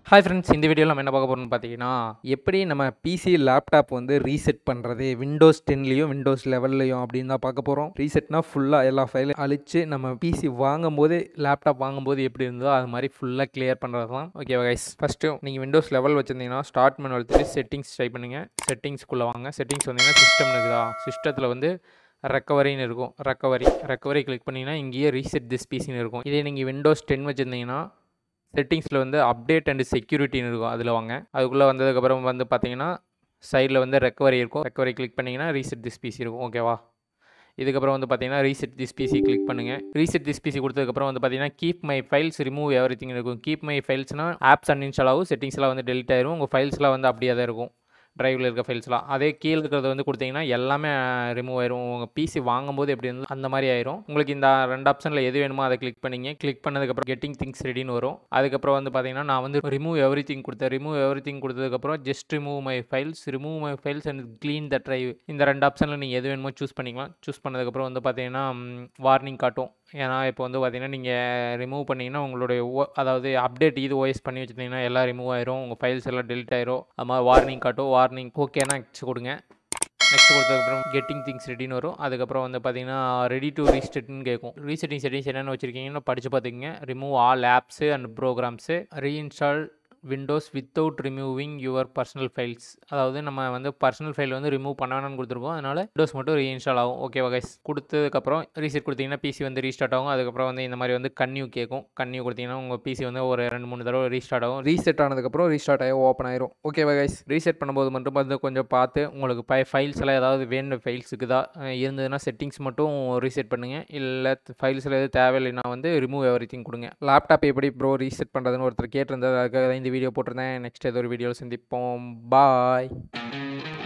hi friends இந்த வீடியோவில் நம்ம என்ன பார்க்க போகிறோம்னு பார்த்தீங்கன்னா எப்படி நம்ம பிசி லேப்டாப் வந்து ரீசெட் பண்ணுறது விண்டோஸ் டென்லேயும் விண்டோஸ் லெவல்லையும் அப்படின்னு தான் பார்க்க போகிறோம் ரீசெட்னா ஃபுல்லாக எல்லா ஃபைலையும் அழிச்சு நம்ம பிசி வாங்கும்போது லேப்டாப் வாங்கும்போது எப்படி இருந்ததோ அது மாதிரி ஃபுல்லாக கிளியர் பண்ணுறது தான் ஓகே கைஸ் ஃபஸ்ட்டு நீங்கள் விண்டோஸ் லெவல் வச்சுருந்தீங்கன்னா ஸ்டார்ட் பண்ண வச்சுட்டு செட்டிங்ஸ் ட்ரை பண்ணுங்கள் செட்டிங்ஸ்குள்ளே வாங்க செட்டிங்ஸ் வந்தீங்கன்னா சிஸ்டம் இருக்குதா சிஸ்டத்தில் வந்து ரெக்கவரின்னு இருக்கும் ரெக்கவரி ரெக்கவரி கிளிக் பண்ணிங்கன்னா இங்கேயே ரீசெட் திஸ் பிசின்னு இருக்கும் இதே நீங்கள் விண்டோஸ் டென் வச்சுருந்தீங்கன்னா செட்டிங்ஸில் வந்து அப்டேட் அண்ட் செக்யூரிட்டின்னு இருக்கும் அதில் வாங்க அதுக்குள்ளே வந்ததுக்கப்புறம் வந்து பார்த்தீங்கன்னா சைடில் வந்து ரெக்கவரி இருக்கும் ரெக்கவரி கிளிக் பண்ணிங்கன்னா ரீசெட் திஸ் பிசி இருக்கும் ஓகேவா இதுக்கப்புறம் வந்து பார்த்தீங்கன்னா ரீசெட் திஸ் பிசி கிளிக் பண்ணுங்கள் ரீசெட் திஸ் பிசி கொடுத்ததுக்கப்புறம் வந்து பார்த்தீங்கன்னா keep my files remove everything இருக்கும் கீப் மை ஃபைல்ஸ்னால் ஆப்ஸ் அன்இன்ஸ்டால் ஆகும் செட்டிங்ஸ்லாம் வந்து டெலிட் ஆயிரும் உங்கள் ஃபைல்ஸ்லாம் வந்து அப்படியே தான் இருக்கும் ட்ரைவில் இருக்க ஃபைல்ஸ்லாம் அதே கீழே இருக்கிறத வந்து கொடுத்தீங்கன்னா எல்லாமே ரிமூவ் ஆயிரும் உங்கள் பிசி வாங்கும்போது எப்படி இருந்தது அந்த மாதிரி ஆயிரும் உங்களுக்கு இந்த ரெண்டு ஆப்ஷனில் எது வேணுமோ அதை கிளிக் பண்ணிங்க கிளிக் பண்ணதுக்கப்புறம் கெட்டிங் திங்ஸ் ரெடின்னு வரும் அதுக்கப்புறம் வந்து பார்த்தீங்கன்னா நான் வந்து ரிமூவ் எவ்ரி திங் கொடுத்தேன் ரிமூவ் எவ்ரி திங் கொடுத்ததுக்கப்புறம் just remove my files remove my files and clean the drive இந்த ரெண்டு ஆப்ஷனில் நீங்கள் எது வேணுமோ சூஸ் பண்ணிக்கலாம் சூஸ் பண்ணதுக்கப்புறம் வந்து பார்த்தீங்கன்னா வார்னிங் காட்டும் ஏன்னா இப்போ வந்து பார்த்தீங்கன்னா நீங்கள் ரிமூவ் பண்ணிங்கன்னா உங்களுடைய ஓ அதாவது அப்டேட் இது ஓஎஸ் பண்ணி வச்சுருந்தீங்கன்னா எல்லாம் ரிமூவ் ஆயிரும் உங்கள் ஃபைல்ஸ் எல்லாம் டெலிட் ஆயிரும் அது மாதிரி வார்னிங் காட்டும் வார்னிங் ஓகேனா நெக்ஸ்ட் கொடுங்க நெக்ஸ்ட் கொடுத்ததுக்கப்புறம் கெட்டிங் திங்ஸ் ரெடின்னு வரும் அதுக்கப்புறம் வந்து பார்த்தீங்கன்னா ரெடி டு ரீஸ்டெட்னு கேட்கும் ரீசெட்டிங் செட்டிங்ஸ் என்னென்ன வச்சுருக்கீங்கன்னு படித்து பார்த்துக்கங்க remove all apps and programs reinstall Windows without removing your personal files அதாவது நம்ம வந்து பர்சனல் ஃபைல் வந்து ரிமூவ் பண்ண வேணாம்னு கொடுத்துருக்கோம் அதனால் விண்டோஸ் மட்டும் ரீஇன்ஸ்டால் ஆகும் ஓகேவா கைஸ் கொடுத்ததுக்கப்புறம் ரீசெட் கொடுத்தீங்கன்னா பிசி வந்து ரீஸ்டார்ட் ஆகும் அதுக்கப்புறம் வந்து இந்த மாதிரி வந்து கன்யூ கேட்கும் கன்யூ கொடுத்தீங்கன்னா உங்கள் பிசி வந்து ஒரு ரெண்டு மூணு தடவை ரீஸ்டார்ட் ஆகும் ரீசெட் ஆனதுக்கப்புறம் ரீஸ்டார்ட் ஆகி ஓப்பன் ஆயிரும் ஓகேவா கைஸ் ரீசெட் பண்ணும்போது மட்டும் வந்து கொஞ்சம் பார்த்து உங்களுக்கு பை ஃபைல்ஸ் எல்லாம் ஏதாவது வேணும் ஃபைல்ஸுக்கு தான் இருந்ததுன்னா செட்டிங்ஸ் மட்டும் ரீசெட் பண்ணுங்கள் இல்லை ஃபைல்ஸில் எதுவும் தேவையில்லைன்னா வந்து ரிமூவ் எவ்ரி திங் கொடுங்க லேப்டாப் எப்படி ப்ரோ ரீசெட் பண்ணுறதுன்னு ஒருத்தர் கேட்டிருந்தது அதுக்காக தான் இந்த வீடியோ போட்டிருந்தேன் நெக்ஸ்ட் ஏதோ ஒரு வீடியோவில் சந்திப்போம் பாய்